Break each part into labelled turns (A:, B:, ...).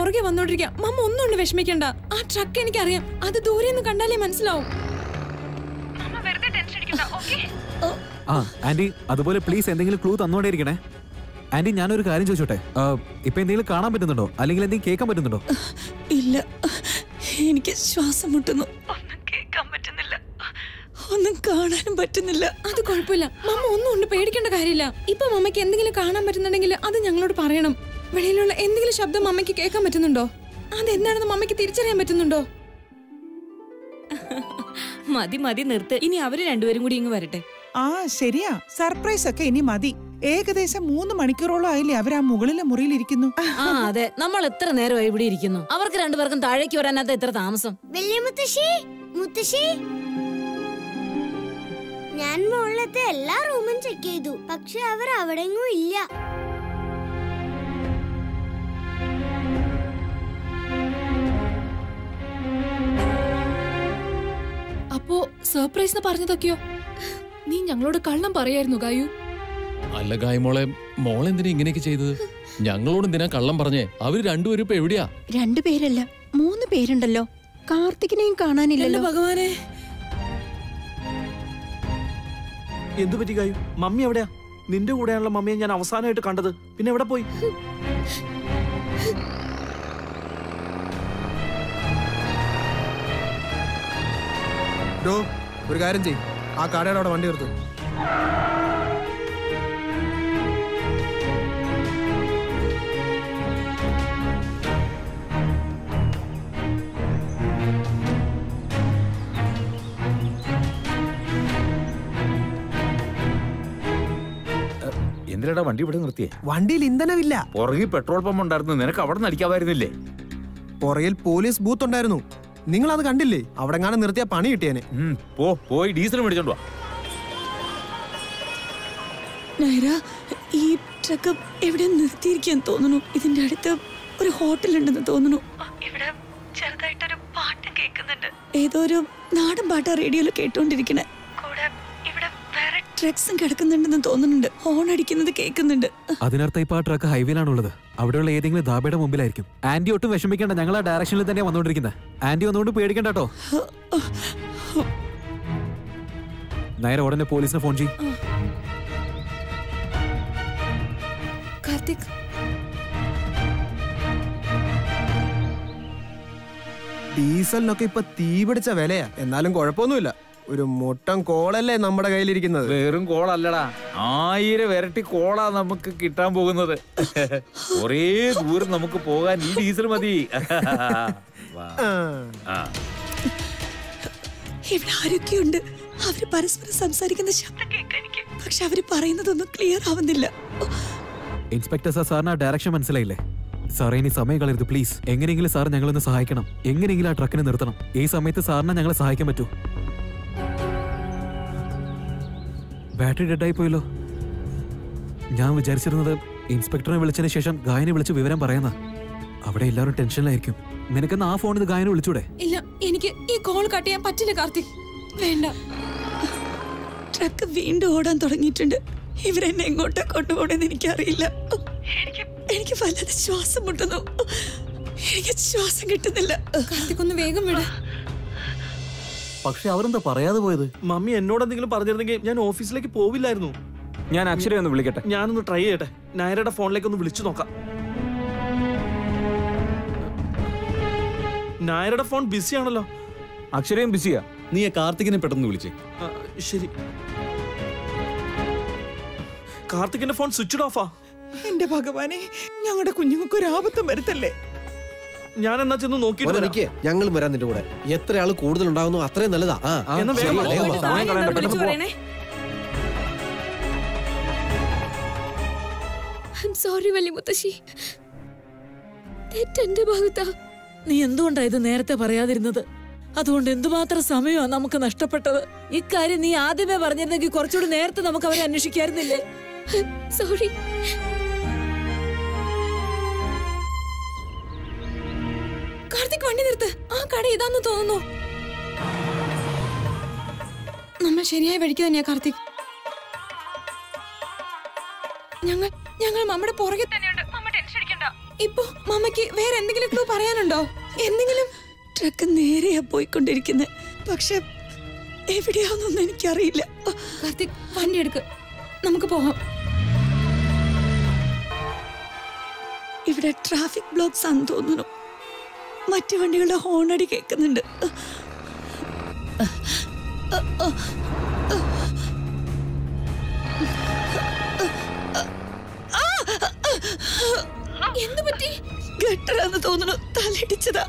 A: പുറകെ വന്നോണ്ടിരിക്കുക മമ്മ ഒന്നും കൊണ്ട് വിഷമിക്കണ്ട ആ ട്രക്ക് എനിക്കറിയാം അത് ദൂരെ നിന്ന് കണ്ടാലേ മനസ്സിലാവും മമ്മ വെറുതെ ടെൻഷൻ അടിക്കണ്ട ഓക്കേ
B: ആ ആന്റി അതുപോലെ പ്ലീസ് എന്തെങ്കിലും ക്ലൂ തന്നോണ്ടേയിരിക്കണേ ആന്റി ഞാനൊരു കാര്യം ചോദിച്ചോട്ടെ ആ, ഇപ്പൊ എന്തെങ്കിലും കാണാൻ പറ്റുന്നുണ്ടോ അല്ലെങ്കിൽ എന്തെങ്കിലും കേൾക്കാൻ പറ്റുന്നുണ്ടോ
C: ഇല്ല എനിക്ക് ശ്വാസം മുട്ടുന്നു ഒന്നും കേൾക്കാൻ പറ്റുന്നില്ല ഒന്നും കാണാനും പറ്റുന്നില്ല
A: അത് കുഴപ്പമില്ല മമ്മ ഒന്നും കൊണ്ട് പേടിക്കേണ്ട കാര്യമില്ല ഇപ്പൊ മമ്മയ്ക്ക് എന്തെങ്കിലും കാണാൻ പറ്റുന്നുണ്ടെങ്കിൽ അത് ഞങ്ങളോട് പറയണം വെളിയിലുള്ള എന്തെങ്കിലും ശബ്ദം മമ്മയ്ക്ക് കേൾക്കാൻ പറ്റുന്നുണ്ടോ അതെന്താണെന്ന് മമ്മയ്ക്ക് തിരിച്ചറിയാൻ പറ്റുന്നുണ്ടോ
D: മതി മതി നിർത്ത് ഇനി അവര് രണ്ടുപേരും കൂടി ഇങ്ങ് വരട്ടെ
E: ആ ശരിയാ സർപ്രൈസ് ഒക്കെ ഇനി മതി ഏകദേശം മൂന്ന് മണിക്കൂറോളം ആയില്ലേ അവർ ആ മുകളിലെ മുറിയിലിരിക്കുന്നു
D: ആ അതെ നമ്മൾ എത്ര നേരമായി ഇവിടെ ഇരിക്കുന്നു അവർക്ക് രണ്ടുപേർക്കും താഴേക്ക് വരാനകത്ത് എത്ര താമസം
F: വലിയ മുത്തശ്ശി മുത്തശ്ശി ഞാൻ മുകളിലത്തെ എല്ലാ റൂമും ചെക്ക് ചെയ്തു പക്ഷെ അവർ അവിടെങ്ങും ഇല്ല
A: അപ്പോ സർപ്രൈസ് എന്ന് പറഞ്ഞതൊക്കെയോ നീ ഞങ്ങളോട് കള്ളം പറയായിരുന്നു ഗായു
G: അല്ല ഗായ്മോളെ മോളെന്തിനാ ഇങ്ങനെയൊക്കെ ചെയ്തത് ഞങ്ങളോട് എന്തിനാ കള്ളം പറഞ്ഞേ അവര് രണ്ടുപേരും ഇപ്പൊ എവിടെയാ
C: രണ്ടുപേരല്ല മൂന്ന് പേരുണ്ടല്ലോ കാർത്തികിനെയും കാണാനില്ലല്ലോ
A: ഭഗവാനെ
H: എന്തു പറ്റി കായു മമ്മി എവിടെയാ നിന്റെ കൂടെയാണല്ലോ മമ്മിയെ ഞാൻ അവസാനമായിട്ട് കണ്ടത് പിന്നെ എവിടെ പോയി
I: ഡോ ഒരു കാര്യം ചെയ് ആ കടയുടെ അവിടെ വണ്ടി നിർത്ത്
J: എന്തിനാടാ വണ്ടി ഇവിടെ നിർത്തിയേ
I: വണ്ടിയിൽ ഇന്ധനമില്ല
J: പുറകിൽ പെട്രോൾ പമ്പ് ഉണ്ടായിരുന്നു നിനക്ക് അവിടെ നിന്ന് അടിക്കാമായിരുന്നില്ലേ
I: പുറകിൽ പോലീസ് ബൂത്ത് ഉണ്ടായിരുന്നു നിങ്ങൾ അത് കണ്ടില്ലേ അവിടെ എങ്ങാനും നിർത്തിയ പണി കിട്ടിയേനെ
J: ഉം, പോ പോയി ഡീസൽ മേടിച്ചോണ്ട് വാ
C: നൈര ഈ ട്രക്ക് എവിടെ നിർത്തിയിരിക്കാൻ തോന്നുന്നു ഇതിന്റെ അടുത്ത് ഒരു ഹോട്ടൽ ഉണ്ടെന്ന് തോന്നുന്നു ഇവിടെ ചെറുതായിട്ടൊരു പാട്ട് കേൾക്കുന്നുണ്ട് ഏതോ ഒരു നാടൻ പാട്ടാ റേഡിയോയിൽ കേട്ടോണ്ടിരിക്കണേ കൂടെ ഇവിടെ വേറെ ട്രക്സും കിടക്കുന്നുണ്ടെന്ന് തോന്നുന്നുണ്ട് ഹോൺ അടിക്കുന്നത് കേൾക്കുന്നുണ്ട്
B: അതിനർത്ഥം ഇപ്പൊ ആ ട്രക്ക് ഹൈവേയിലാണുള്ളത് അവിടെയുള്ള ഏതെങ്കിലും ധാബയുടെ മുമ്പിലായിരിക്കും ആന്റി ഒട്ടും വിഷമിക്കേണ്ട ഞങ്ങൾ ആ ഡയറക്ഷനിൽ തന്നെ വന്നോണ്ടിരിക്കുന്നത് ആന്റി ഒന്നുകൊണ്ട് പേടിക്കണ്ട കേട്ടോ നേരെ ഉടനെ പോലീസിന് ഫോൺ ചെയ്യും
A: കാർത്തിക്
I: ഡീസലിനൊക്കെ ഇപ്പൊ തീ പിടിച്ച വിലയാ എന്നാലും കുഴപ്പമൊന്നുമില്ല ഒരു മുട്ടൻ കോളല്ലേ നമ്മുടെ കയ്യിലിരിക്കുന്നത്
J: വെറും കോളല്ലടാ ആയിരം ഇരട്ടി കോളാ നമുക്ക് കിട്ടാൻ പോകുന്നത് കുറേ ദൂരം നമുക്ക് പോകാൻ ഈ ഡീസൽ മതി വാ. ആ.
C: ഇവിടെ ആരൊക്കെയുണ്ട് അവര് പരസ്പരം സംസാരിക്കുന്ന ശബ്ദം കേൾക്കാൻ എനിക്ക് പക്ഷെ അവര് പറയുന്നതൊന്നും ക്ലിയർ ആവുന്നില്ല
B: ഇൻസ്പെക്ടർ സാർ സാറിന് ആ ഡയറക്ഷൻ മനസ്സിലായില്ലേ സാറേ ഇനി സമയം കളയരുത് പ്ലീസ് എങ്ങനെയെങ്കിലും സാർ ഞങ്ങളൊന്ന് സഹായിക്കണം എങ്ങനെയെങ്കിലും ആ ട്രക്കിനെ നിർത്തണം ഈ സമയത്ത് സാറിനെ ഞങ്ങളെ സഹായിക്കാൻ പറ്റൂ ബാറ്ററി ഡെഡായി പോയല്ലോ ഞാൻ വിചാരിച്ചിരുന്നത് ഇൻസ്പെക്ടറെ വിളിച്ചതിന് ശേഷം ഗായനെ വിളിച്ച് വിവരം പറയുന്ന അവിടെ എല്ലാവരും ടെൻഷനിലായിരിക്കും നിനക്കെന്ന് ആ ഫോണിൽ ഗായനെ വിളിച്ചൂടെ
A: ഇല്ല എനിക്ക് ഈ കോൾ കട്ട് ചെയ്യാൻ പറ്റില്ല കാർത്തിക് വേണ്ട
C: ട്രക്ക് വീണ്ടും ഓടാൻ തുടങ്ങിയിട്ടുണ്ട് ഇവരെന്നെ എങ്ങോട്ടാ കൊണ്ടുപോകണമെന്ന് എനിക്കറിയില്ല എനിക്ക് എനിക്ക് വല്ലാതെ ശ്വാസം മുട്ടുന്നു എനിക്ക് ശ്വാസം കിട്ടുന്നില്ല
A: കാർത്തിക് ഒന്ന് വേഗം വിട
H: പക്ഷെ അവരെന്താ പറയാതെ പോയത് മമ്മി എന്നോട് എന്തെങ്കിലും പറഞ്ഞിരുന്നെങ്കിൽ ഞാൻ ഓഫീസിലേക്ക് പോവില്ലായിരുന്നു
B: ഞാൻ അക്ഷര ഒന്ന് വിളിക്കട്ടെ
H: ഞാനൊന്ന് ട്രൈ ചെയ്യട്ടെ നായരുടെ ഫോണിലേക്ക് ഒന്ന് വിളിച്ചു നോക്കാം നായരുടെ ഫോൺ ബിസി ആണല്ലോ
B: അക്ഷരയും ബിസിയാ
K: നീ ആ കാർത്തികിനെ പെട്ടെന്ന് വിളിച്ചേ
H: ആ, ശരി കാർത്തികിന്റെ ഫോൺ സ്വിച്ച് ഓഫാ
E: എന്റെ ഭഗവാനെ ഞങ്ങളുടെ കുഞ്ഞുങ്ങൾക്ക് ഒരു ആപത്തും വരുത്തല്ലേ
H: ഞാൻ എന്നാ ചെന്ന് നോക്കിയിട്ട്
L: മോനെ
H: വരാം.
L: നിക്ക് ഞങ്ങൾ വരാൻ നിന്റെ കൂടെ എത്ര ആള് കൂടുതൽ ഉണ്ടാവുന്നു അത്രയും നല്ലതാ ആ ആ,
H: എന്നാ വേഗം
L: ശരി,
H: വാ.
L: വേഗം വാ.
B: സമയം കളയണ്ട, പെട്ടെന്ന് പോ.
A: സോറി വലിയ മുത്തശ്ശി തെറ്റെന്റെ ഭാഗത്താ
D: നീ എന്തുകൊണ്ടാ ഇത് നേരത്തെ പറയാതിരുന്നത് അതുകൊണ്ട് എന്തുമാത്രം സമയമാ നമുക്ക് നഷ്ടപ്പെട്ടത് ഇക്കാര്യം നീ ആദ്യമേ പറഞ്ഞിരുന്നെങ്കിൽ കുറച്ചുകൂടി നേരത്തെ നമുക്ക് അവരെ അന്വേഷിക്കായിരുന്നില്ലേ
A: സോറി കാർത്തിക് വണ്ടി നിർത്ത് ആ കട ഇതാന്ന് തോന്നുന്നു നമ്മൾ ശരിയായ വഴിക്ക് തന്നെയാ കാർത്തിക് ഞങ്ങൾ ഞങ്ങൾ നമ്മുടെ പുറകെ തന്നെയുണ്ട് മമ്മ ടെൻഷൻ അടിക്കണ്ട ഇപ്പൊ മമ്മയ്ക്ക് വേറെ എന്തെങ്കിലും ക്ലൂ പറയാനുണ്ടോ എന്തെങ്കിലും
C: ട്രക്ക് നേരെയാ പോയിക്കൊണ്ടിരിക്കുന്നത് പക്ഷെ എവിടെയാണെന്നൊന്നും എനിക്കറിയില്ല
A: കാർത്തിക് വണ്ടി എടുക്ക് നമുക്ക് പോവാം
C: ഇവിടെ ട്രാഫിക് ബ്ലോക്ക്സ് ആണെന്ന് തോന്നുന്നു മറ്റു വണ്ടികളുടെ ഹോണടി കേൾക്കുന്നുണ്ട്
A: എന്ത് പറ്റി
C: ഗട്ടറാന്ന് തോന്നുന്നു തലയിടിച്ചതാ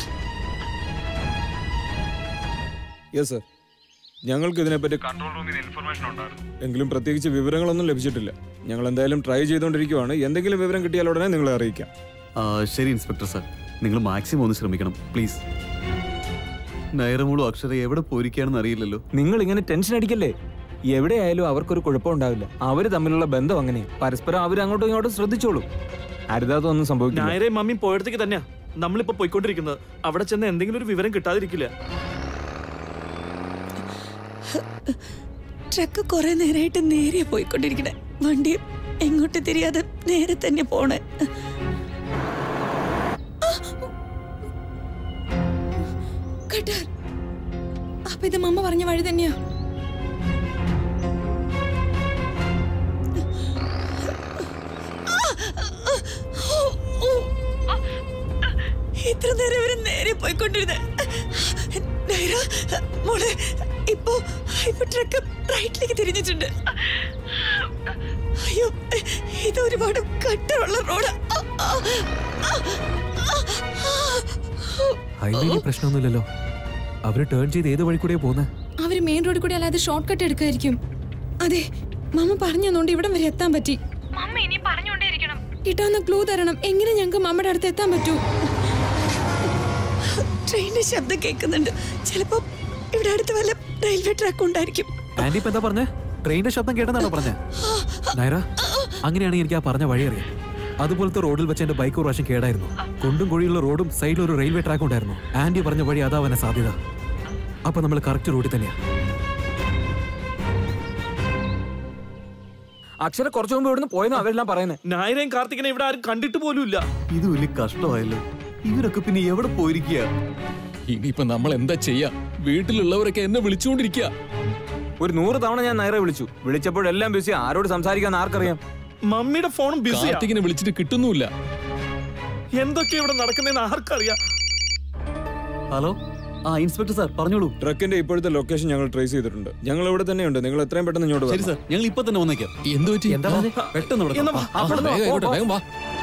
M: യെസ് സർ ഞങ്ങൾക്ക് ഇതിനെപ്പറ്റി കൺട്രോൾ റൂമിൽ ഇൻഫർമേഷൻ ഉണ്ടായിരുന്നു എങ്കിലും പ്രത്യേകിച്ച് വിവരങ്ങളൊന്നും ലഭിച്ചിട്ടില്ല ഞങ്ങൾ എന്തായാലും ട്രൈ ചെയ്തുകൊണ്ടിരിക്കുവാണ് എന്തെങ്കിലും വിവരം കിട്ടിയാൽ ഉടനെ നിങ്ങളെ അറിയിക്കാം
K: ആ, ശരി ഇൻസ്പെക്ടർ സാർ നിങ്ങൾ മാക്സിമം ഒന്ന് ശ്രമിക്കണം പ്ലീസ് നൈറമോളും അക്ഷര എവിടെ പോയിരിക്കുകയാണെന്ന് അറിയില്ലല്ലോ
N: നിങ്ങൾ ഇങ്ങനെ ടെൻഷൻ അടിക്കല്ലേ എവിടെയായാലും അവർക്കൊരു കുഴപ്പമുണ്ടാവില്ല അവര് തമ്മിലുള്ള ബന്ധം അങ്ങനെയാ പരസ്പരം അവർ അങ്ങോട്ടും ഇങ്ങോട്ടും ശ്രദ്ധിച്ചോളൂ അരുതാത്തൊന്നും സംഭവിക്കില്ല
H: നായരെ മമ്മി പോയടത്തേക്ക് തന്നെയാ നമ്മളിപ്പോ പോയിക്കൊണ്ടിരിക്കുന്നത് അവിടെ ചെന്ന് എന്തെങ്കിലും ഒരു വിവരം കിട്ടാതിരിക്കില്ല
C: ട്രക്ക് കുറെ നേരമായിട്ട് നേരെ പോയിക്കൊണ്ടിരിക്കണേ വണ്ടി എങ്ങോട്ട് തിരിയാതെ നേരെ തന്നെ പോണേ
A: കട്ടാർ അപ്പൊ ഇത് മമ്മ പറഞ്ഞ വഴി തന്നെയാ
C: ഇത്ര നേരം ഇവര് നേരെ പോയിക്കൊണ്ടിരുന്നേ നൈറ, മോളെ ഇപ്പൊ ഇപ്പൊ ട്രക്ക് റൈറ്റിലേക്ക് തിരിഞ്ഞിട്ടുണ്ട് അയ്യോ ഇത് ഒരുപാട് കട്ടറുള്ള റോഡ്
B: ഹൈവേയിൽ പ്രശ്നമൊന്നുമില്ലല്ലോ അവര് ടേൺ ചെയ്ത് ഏത് വഴി കൂടെയാ പോകുന്നത്
A: അവര് മെയിൻ റോഡിൽ കൂടി അല്ലാതെ ഷോർട്ട് കട്ട് എടുക്കായിരിക്കും അതെ മമ്മ പറഞ്ഞു തന്നോണ്ട് ഇവിടം വരെ എത്താൻ പറ്റി മമ്മ ഇനി പറഞ്ഞോണ്ടേയിരിക്കണം കിട്ടാവുന്ന ക്ലൂ തരണം എങ്ങനെ ഞങ്ങൾക്ക് മമ്മയുടെ അടുത്ത് എത്താൻ പറ്റൂ
C: ട്രെയിനിന്റെ ശബ്ദം കേൾക്കുന്നുണ്ട് ചിലപ്പോ ഇവിടെ അടുത്ത് വല്ല റെയിൽവേ ട്രാക്ക് ഉണ്ടായിരിക്കും
B: ആന്റി ഇപ്പൊ എന്താ പറഞ്ഞേ ട്രെയിനിന്റെ ശബ്ദം കേട്ടെന്നാണോ പറഞ്ഞേ നൈറ അങ്ങനെയാണെങ്കിൽ എനിക്ക് ആ പറഞ്ഞ വഴി അറിയാം അതുപോലത്തെ റോഡിൽ വെച്ച് എന്റെ ബൈക്ക് ഒരു പ്രാവശ്യം കേടായിരുന്നു കുണ്ടും കുഴിയുള്ള റോഡും സൈഡിൽ ഒരു റെയിൽവേ ട്രാക്ക് ഉണ്ടായിരുന്നു ആന്റി പറഞ്ഞ വഴി അതാവാനെ സാധ്യത അപ്പൊ നമ്മൾ കറക്റ്റ് റൂട്ടിൽ തന്നെയാ
N: അക്ഷര കുറച്ചു മുമ്പ് ഇവിടുന്ന് പോയെന്ന് അവരെല്ലാം പറയുന്നത്
H: നായരെയും കാർത്തികനെ ഇവിടെ ആരും കണ്ടിട്ട് പോലും ഇല്ല
K: ഇത് വലിയ കഷ്ടമായല്ലോ ഇവരൊക്കെ പിന്നെ എവിടെ പോയിരിക്കുക
G: ഇനിയിപ്പോ നമ്മൾ എന്താ ചെയ്യാ വീട്ടിലുള്ളവരൊക്കെ എന്നെ വിളിച്ചുകൊണ്ടിരിക്കുക
N: ഒരു നൂറ് തവണ ഞാൻ നൈറെ വിളിച്ചു വിളിച്ചപ്പോഴെല്ലാം ബിസി ആരോട് സംസാരിക്കാന്ന് ആർക്കറിയാം
H: മമ്മിയുടെ ഫോണും ബിസിയാ
G: കാർത്തികിനെ വിളിച്ചിട്ട് കിട്ടുന്നുമില്ല
H: എന്തൊക്കെ ഇവിടെ നടക്കുന്നതെന്ന് ആർക്കറിയാം
K: ഹലോ ആ ഇൻസ്പെക്ടർ സാർ പറഞ്ഞോളൂ
M: ട്രക്കിന്റെ ഇപ്പോഴത്തെ ലൊക്കേഷൻ ഞങ്ങൾ ട്രേസ് ചെയ്തിട്ടുണ്ട് ഞങ്ങൾ ഇവിടെ തന്നെയുണ്ട് നിങ്ങൾ എത്രയും പെട്ടെന്ന് ഇങ്ങോട്ട്
K: ശരി സാർ ഞങ്ങൾ ഇപ്പൊ തന്നെ വന്നേക്കാം
G: എന്ത് പറ്റി
K: എന്താ പറഞ്ഞേ? പെട്ടെന്ന് ഇവിടെ
H: എന്നാ
K: വാ.
H: വാ, അവിടെ നിന്ന് വാ,
G: വേഗം ഇങ്ങോട്ട്,
H: പോ, പോ.
G: വേഗം വാ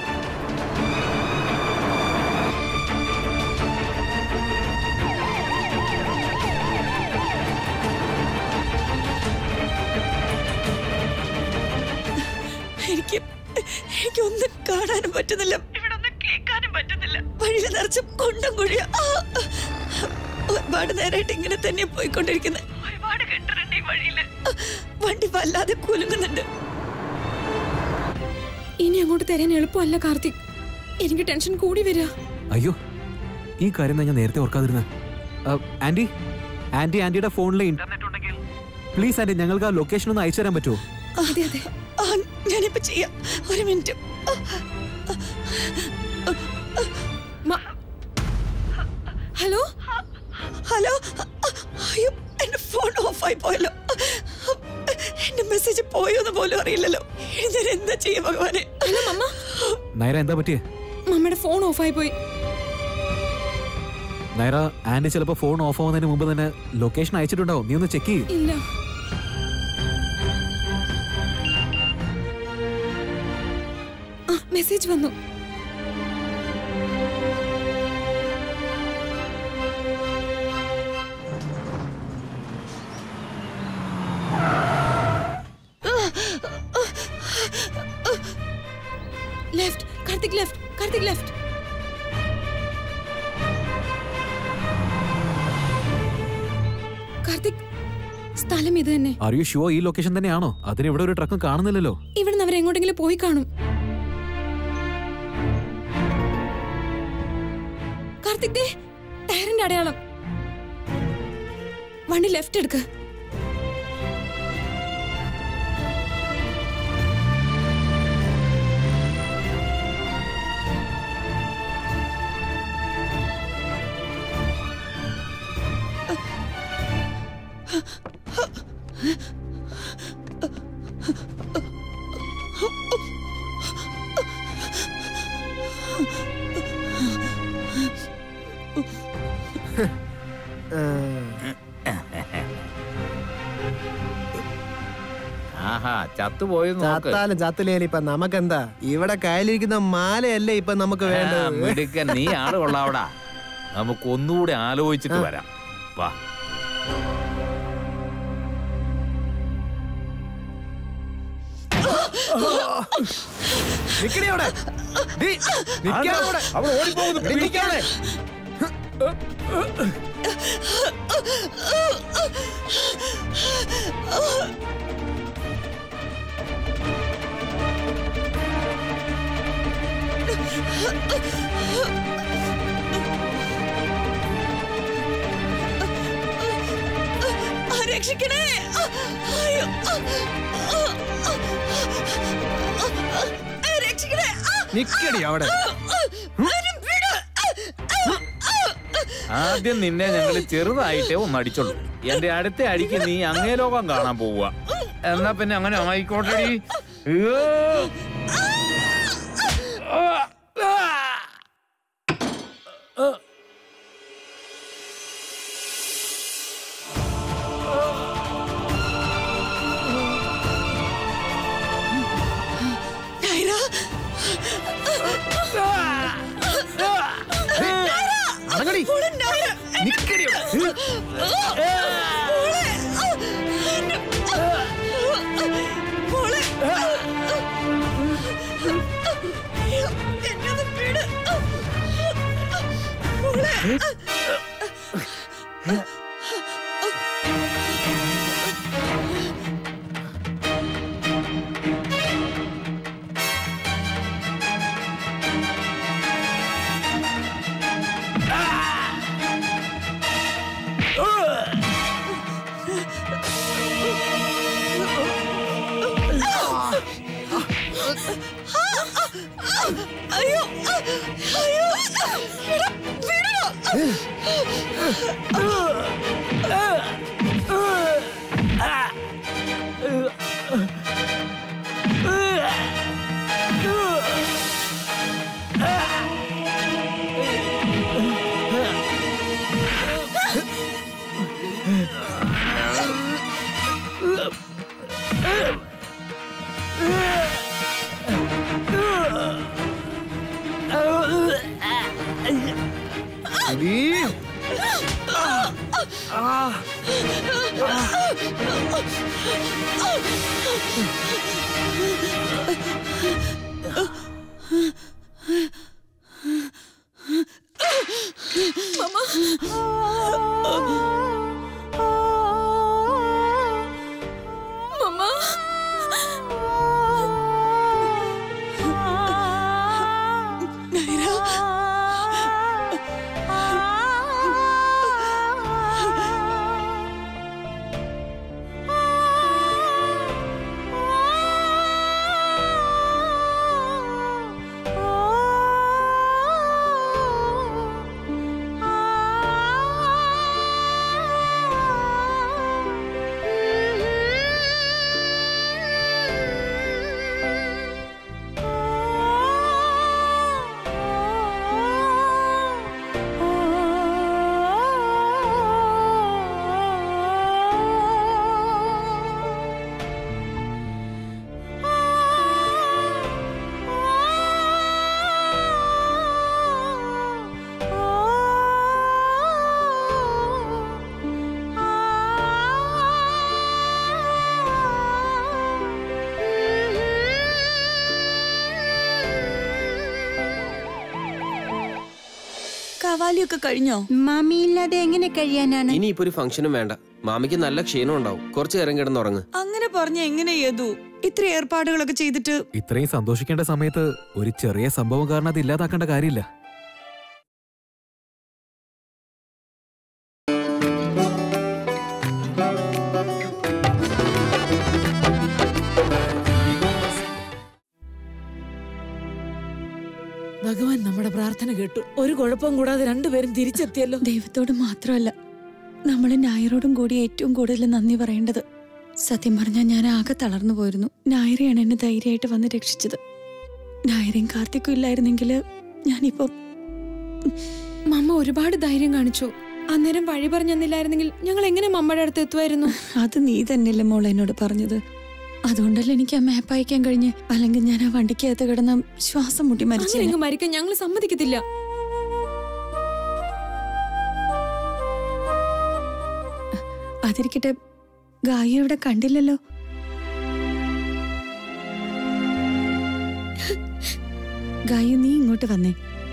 C: എനിക്ക് എനിക്കൊന്നും കാണാനും പറ്റുന്നില്ല ഇവിടെ ഒന്നും കേൾക്കാനും പറ്റുന്നില്ല വഴിയിൽ നിറച്ച് കൊണ്ടം കുഴിയ ഒരുപാട് നേരമായിട്ട് ഇങ്ങനെ തന്നെ പോയിക്കൊണ്ടിരിക്കുന്നത് ഒരുപാട് കെട്ടിട്ടുണ്ട് ഈ വഴിയില് വണ്ടി വല്ലാതെ കുലുങ്ങുന്നുണ്ട്
A: ഇനി അങ്ങോട്ട് തരാൻ എളുപ്പമല്ല കാർത്തിക് എനിക്ക് ടെൻഷൻ കൂടി വരിക
B: അയ്യോ ഈ കാര്യം ഞാൻ നേരത്തെ ഓർക്കാതിരുന്ന ആന്റി ആന്റി ആന്റിയുടെ ഫോണിലെ ഇന്റർനെറ്റ് ഉണ്ടെങ്കിൽ പ്ലീസ് ആന്റി ഞങ്ങൾക്ക് ആ ലൊക്കേഷൻ ഒന്ന് അയച്ചു തരാൻ പറ്റുമോ
C: അതെ അതെ ആ ഞാനിപ്പോ ചെയ്യാം ഒരു മിനിറ്റ്
A: ഹലോ
C: ഹലോ അയ്യോ എന്റെ ഫോൺ ഓഫായി പോയല്ലോ എന്റെ മെസ്സേജ് പോയോന്ന് പോലും അറിയില്ലല്ലോ ഞാൻ എന്താ ചെയ്യാ ഭഗവാനെ
A: ഹലോ മമ്മ
B: നൈറ എന്താ പറ്റിയേ
A: മമ്മയുടെ ഫോൺ ഓഫായി പോയി
B: നൈറ ആന്റി ചിലപ്പോ ഫോൺ ഓഫ് ആവുന്നതിന് മുമ്പ് തന്നെ ലൊക്കേഷൻ അയച്ചിട്ടുണ്ടാവും നീ ഒന്ന് ചെക്ക് ചെയ്യ്
A: ഇല്ല ആ മെസ്സേജ് വന്നു left Karthik left Karthik left Karthik സ്ഥലം ഇത് തന്നെ
B: ആർ യു ഷുവർ ഈ ലൊക്കേഷൻ തന്നെയാണോ അതിന് ഇവിടെ ഒരു ട്രക്കും കാണുന്നില്ലല്ലോ
A: ഇവിടുന്ന് അവർ എങ്ങോട്ടെങ്കിലും പോയി കാണും കാർത്തിക് ദേ ടയറിന്റെ അടയാളം വണ്ടി ലെഫ്റ്റ് എടുക്ക്
J: ചത്തുപോയെന്ന് നോക്ക്
I: ചത്താലും ചത്തില്ലേലും ഇപ്പൊ നമുക്കെന്താ ഇവിടെ കയ്യിലിരിക്കുന്ന മാലയല്ലേ ഇപ്പൊ നമുക്ക്
J: ആ,
I: വേണ്ടത്
J: മിടുക്കൻ നീ ആള് കൊള്ളാവടാ നമുക്ക് ഒന്നുകൂടെ ആലോചിച്ചിട്ട് വരാം വാ
I: നിക്കടി അവിടെ. ഡി, നിക്കാൻ അവിടെ.
J: അവൾ ഓടിപ്പോകുന്നു
I: എടി,
J: പിടിക്കാതെ
C: ആ, രക്ഷിക്കണേ ആ, അയ്യോ. ആ, ആ, ആ, ആ, രക്ഷിക്കണേ ആ,
I: നിക്കടി അവിടെ
C: ആരും വിട്. ആ, ആ, ആ.
J: ആദ്യം നിന്നെ ഞങ്ങൾ ചെറുതായിട്ടേ ഒന്ന് അടിച്ചുള്ളൂ എന്റെ അടുത്ത അടിക്ക് നീ അങ്ങേ ലോകം കാണാൻ പോവുക എന്നാ പിന്നെ അങ്ങനെ ആയിക്കോട്ടെടി അയ്യോ.
C: നൈറ.
I: അടങ്ങടി
C: മോളെ നൈറ.
I: നിക്കടി അവിടെ.
C: മോളെ. ആ, എന്നെ. മോളെ. അയ്യോ, എന്നെ ഒന്ന് വിട്. മോളെ. അയ്യോ അയ്യോ വിട വിട
I: എടീ.
C: മമ്മ നൈറ കവാലിയൊക്കെ കഴിഞ്ഞോ
O: മാമി ഇല്ലാതെ എങ്ങനെ കഴിയാനാണ്
L: ഇനിയിപ്പോ ഒരു ഫംഗ്ഷനും വേണ്ട മാമിക്ക് നല്ല ക്ഷീണം ഉണ്ടാവും കുറച്ച് നേരം കിടന്നുറങ്ങ്
C: അങ്ങനെ പറഞ്ഞ എങ്ങനെ ഏതു ഇത്ര ഏർപ്പാടുകളൊക്കെ ചെയ്തിട്ട്
B: ഇത്രയും സന്തോഷിക്കേണ്ട സമയത്ത് ഒരു ചെറിയ സംഭവം കാരണം അത് ഇല്ലാതാക്കേണ്ട കാര്യമില്ല
D: ഭഗവാൻ നമ്മുടെ പ്രാർത്ഥന കേട്ടു ഒരു കുഴപ്പവും കൂടാതെ രണ്ടുപേരും തിരിച്ചെത്തിയല്ലോ
C: ദൈവത്തോട് മാത്രമല്ല നമ്മൾ നായരോടും കൂടി ഏറ്റവും കൂടുതൽ നന്ദി പറയേണ്ടത് സത്യം പറഞ്ഞാൽ ഞാൻ ആകെ തളർന്നു പോയിരുന്നു നായരെയാണ് എന്നെ ധൈര്യമായിട്ട് വന്ന് രക്ഷിച്ചത് നായരയും കാർത്തിക്കും ഇല്ലായിരുന്നെങ്കിൽ ഞാനിപ്പോ
A: മമ്മ ഒരുപാട് ധൈര്യം കാണിച്ചു അന്നേരം വഴി പറഞ്ഞു തന്നില്ലായിരുന്നെങ്കിൽ ഞങ്ങൾ എങ്ങനെ മമ്മയുടെ അടുത്ത് എത്തുമായിരുന്നു
C: അത് നീ തന്നെയല്ലേ മോൾ എന്നോട് പറഞ്ഞത് അതുകൊണ്ടല്ലേ എനിക്ക് ആ മാപ്പ് അയക്കാൻ കഴിഞ്ഞ് അല്ലെങ്കിൽ ഞാൻ ആ വണ്ടിക്കകത്ത് കിടന്ന് ശ്വാസം മുട്ടി മരിച്ചു
A: അങ്ങനെ മരിക്കാൻ ഞങ്ങൾ സമ്മതിക്കത്തില്ല
C: അതിരിക്കട്ടെ ഗായി ഇവിടെ കണ്ടില്ലല്ലോ ഗായു നീ ഇങ്ങോട്ട് വന്നേ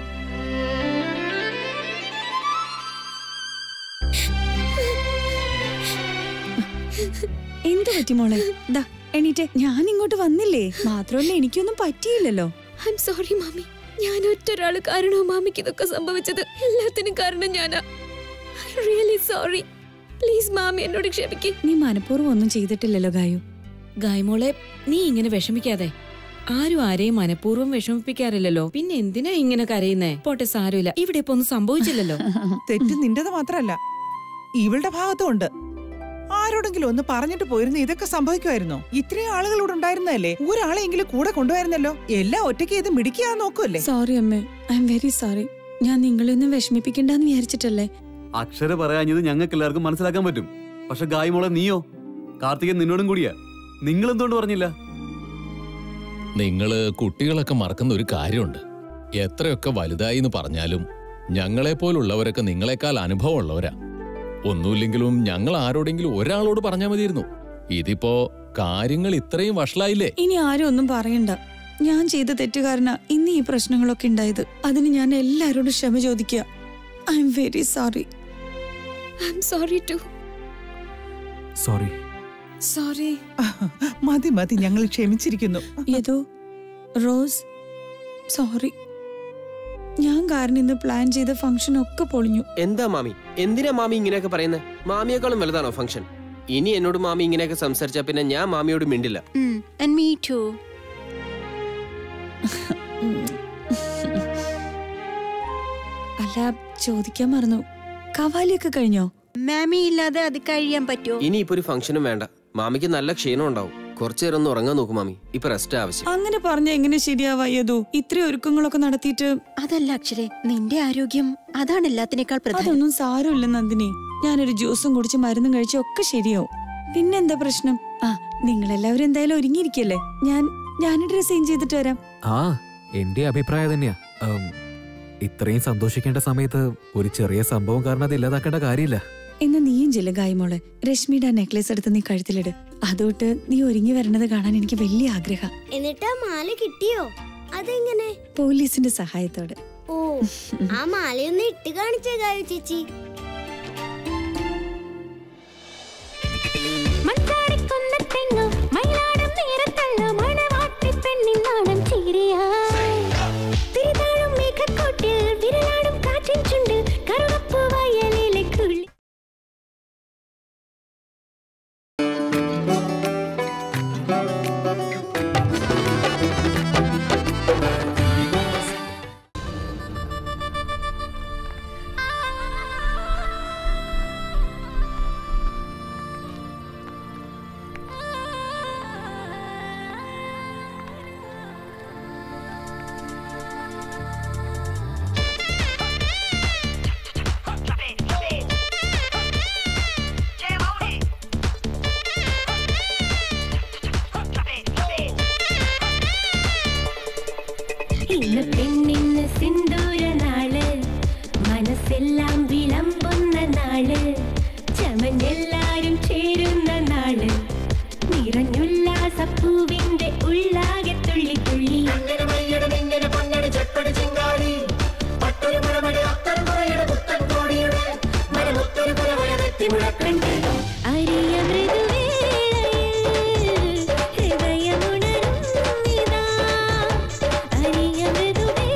C: എന്ത് പറ്റി മോളെ ദാ എണീറ്റെ ഞാൻ ഇങ്ങോട്ട് വന്നില്ലേ മാത്രമല്ല എനിക്കൊന്നും പറ്റിയില്ലല്ലോ
P: ഐ എം സോറി മാമി ഞാൻ ഒറ്റൊരാള് കാരണവും മാമിക്ക് ഇതൊക്കെ സംഭവിച്ചത് എല്ലാത്തിനും കാരണം ഞാനാ റിയലി സോറി പ്ലീസ് മാമി എന്നോട് ക്ഷമിക്ക്
C: നീ മനഃപൂർവ്വം ഒന്നും ചെയ്തിട്ടില്ലല്ലോ ഗായു
D: ഗായ്മോളെ നീ ഇങ്ങനെ വിഷമിക്കാതെ ആരും ആരെയും മനഃപൂർവ്വം വിഷമിപ്പിക്കാറില്ലല്ലോ പിന്നെ എന്തിനാ ഇങ്ങനെ കരയുന്നേ പോട്ടെ സാരമില്ല ഇവിടെ ഇപ്പൊ ഒന്നും സംഭവിച്ചില്ലല്ലോ
E: തെറ്റ് നിന്റേത് മാത്രല്ല ഇവളുടെ ഭാഗത്തും ഉണ്ട് ആരോടെങ്കിലും ഒന്ന് പറഞ്ഞിട്ട് പോയിരുന്ന ഇതൊക്കെ സംഭവിക്കുമായിരുന്നോ ഇത്രയും ആളുകൾ ഇവിടെ ഉണ്ടായിരുന്നല്ലേ ഒരാളെങ്കിലും കൂടെ കൊണ്ടുവരുന്നല്ലോ എല്ലാം ഒറ്റയ്ക്ക് ഇത് മിടിക്കാൻ നോക്കുമല്ലേ
C: സോറി അമ്മേ ഐ എം വെരി സോറി ഞാൻ നിങ്ങളെയൊന്നും വിഷമിപ്പിക്കണ്ടെന്ന് വിചാരിച്ചിട്ടല്ലേ
K: അക്ഷര പറയാഞ്ഞത് ഞങ്ങൾക്ക് എല്ലാവർക്കും മനസ്സിലാക്കാൻ പറ്റും പക്ഷെ ഗായ്മോളെ നീയോ കാർത്തികൻ നിന്നോടും കൂടിയാ നിങ്ങൾ എന്തുകൊണ്ട് പറഞ്ഞില്ല
G: നിങ്ങള് കുട്ടികളൊക്കെ മറക്കുന്ന ഒരു കാര്യമുണ്ട് എത്രയൊക്കെ വലുതായി എന്ന് പറഞ്ഞാലും ഞങ്ങളെപ്പോലുള്ളവരൊക്കെ നിങ്ങളെക്കാൾ അനുഭവമുള്ളവരാ ഒന്നുമില്ലെങ്കിലും ഞങ്ങൾ ആരോടെങ്കിലും ഒരാളോട് പറഞ്ഞാൽ മതിയിരുന്നു ഇതിപ്പോ കാര്യങ്ങൾ ഇത്രയും വഷളായില്ലേ
C: ഇനി ആരും ഒന്നും പറയണ്ട ഞാൻ ചെയ്ത തെറ്റുകാരനാ ഇന്ന് ഈ പ്രശ്നങ്ങളൊക്കെ ഉണ്ടായത് അതിന് ഞാൻ എല്ലാരോടും ക്ഷമ ചോദിക്കുക I'm very sorry
P: I'm sorry too
B: sorry
A: sorry
E: മതി മതി ഞങ്ങൾ ക്ഷമിച്ചിരിക്കുന്നു
C: യദു റോസ് സോറി ഞാൻ കാരണം ഇന്ന് പ്ലാൻ ചെയ്ത ഫംഗ്ഷൻ ഒക്കെ പൊളിഞ്ഞു
L: എന്താ മാമി എന്തിനാ മാമി ഇങ്ങനെയൊക്കെ പറയുന്നത് മാമിയേക്കാളും വലുതാണോ ഫംഗ്ഷൻ ഇനി എന്നോട് മാമി ഇങ്ങനെയൊക്കെ സംസാരിച്ചാ പിന്നെ ഞാൻ മാമിയോട് മിണ്ടില്ല
O: and me too.
C: അല്ല ചോദിക്കാൻ മറന്നു കവാലിയൊക്കെ കഴിഞ്ഞോ
O: മാമി ഇല്ലാതെ അത് കഴിയാൻ പറ്റുമോ
L: ഇനി ഇപ്പൊ ഒരു ഫംഗ്ഷനും വേണ്ട മാമിക്ക് നല്ല ക്ഷീണം ഉണ്ടാവും കുറച്ചു നേരം ഒന്ന് ഉറങ്ങാൻ നോക്കും മാമി ഇപ്പൊ റെസ്റ്റ് ആവശ്യം
C: അങ്ങനെ പറഞ്ഞ എങ്ങനെ ശരിയാവാ യദു ഇത്രയും ഒരുക്കങ്ങളൊക്കെ നടത്തിയിട്ട്
O: അതല്ല അക്ഷരെ നിന്റെ ആരോഗ്യം അതാണ് എല്ലാത്തിനേക്കാൾ പ്രധാനം
C: അതൊന്നും സാരമില്ല നന്ദിനി ഞാനൊരു ജ്യൂസും കുടിച്ച് മരുന്നും കഴിച്ച് ഒക്കെ ശരിയാവും പിന്നെന്താ പ്രശ്നം ആ നിങ്ങളെല്ലാവരും എന്തായാലും ഒരുങ്ങിയിരിക്കല്ലേ ഞാൻ ഞാൻ ഡ്രസ് ചേഞ്ച് ചെയ്തിട്ട് വരാം
B: ആ എന്റെ അഭിപ്രായം തന്നെയാ ഉം, ഇത്രയും സന്തോഷിക്കേണ്ട സമയത്ത് ഒരു ചെറിയ സംഭവം കാരണം അത് ഇല്ലാതാക്കേണ്ട കാര്യമില്ല
C: എന്ന് നീയും ചെല്ല ഗായ്മോളെ രശ്മിയുടെ ആ നെക്ലേസ് എടുത്ത് നീ കഴുത്തിലിട് അതോട്ട് നീ ഒരുങ്ങി വരണത് കാണാൻ എനിക്ക് വലിയ ആഗ്രഹം
F: എന്നിട്ട് ആ മാല കിട്ടിയോ അതെങ്ങനെ
C: പോലീസിന്റെ സഹായത്തോടെ
F: ഓ ആ മാലയൊന്ന് ഇട്ട് കാണിച്ചേ ഗായു ചേച്ചി
Q: ഇന്ന് പെണ്ണിന്ന് സിന്ദൂര നാള് മനസ്സെല്ലാം വിളമ്പുന്ന നാള് ചമഞ്ഞെല്ലാരും ചേരുന്ന നാള് നിറഞ്ഞുല്ലാസപ്പൂവിന്റെ ഉള്ളാകെ തുള്ളി തുള്ളി അരിയ മൃദുവേളയിൽ ഹൃദയമുണരും നിതാ അരിയ മൃദുവേളയിൽ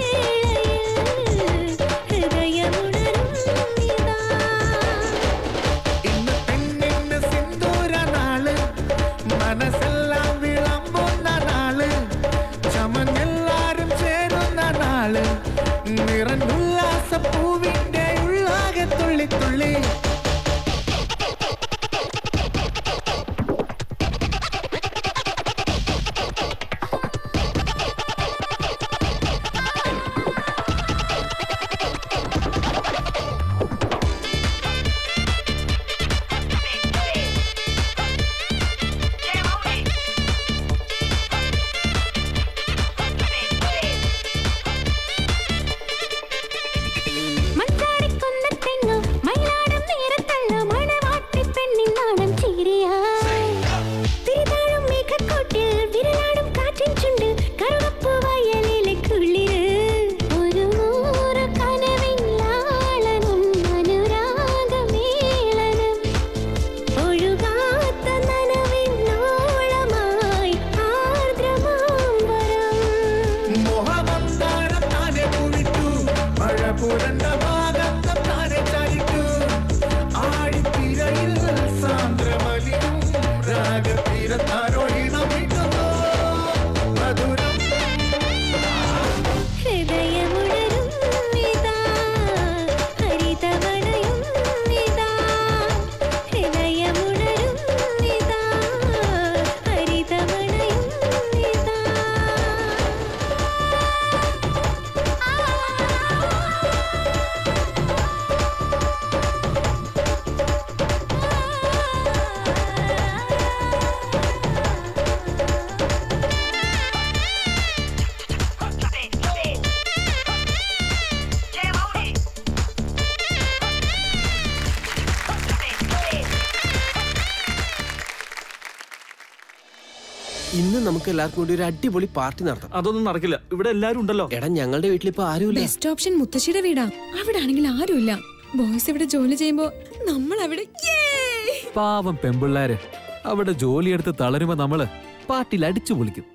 L: ഇന്ന് നമുക്ക് എല്ലാവർക്കും കൂടി ഒരു അടിപൊളി പാർട്ടി നടത്താം
H: അതൊന്നും നടക്കില്ല ഇവിടെ എല്ലാരും ഉണ്ടല്ലോ
L: എടാ ഞങ്ങളുടെ വീട്ടിൽ ഇപ്പൊ ആരുമില്ല
A: ബെസ്റ്റ് ഓപ്ഷൻ മുത്തശ്ശിയുടെ വീടാ അവിടെ ആണെങ്കിൽ ആരുമില്ല ബോയ്സ് ഇവിടെ ജോലി ചെയ്യുമ്പോ നമ്മൾ അവിടെ
B: പാവം പെമ്പിള്ളാര് അവിടെ ജോലിയെടുത്ത് തളരുമ്പോ നമ്മള് പാർട്ടിയിൽ അടിച്ചു പൊളിക്കും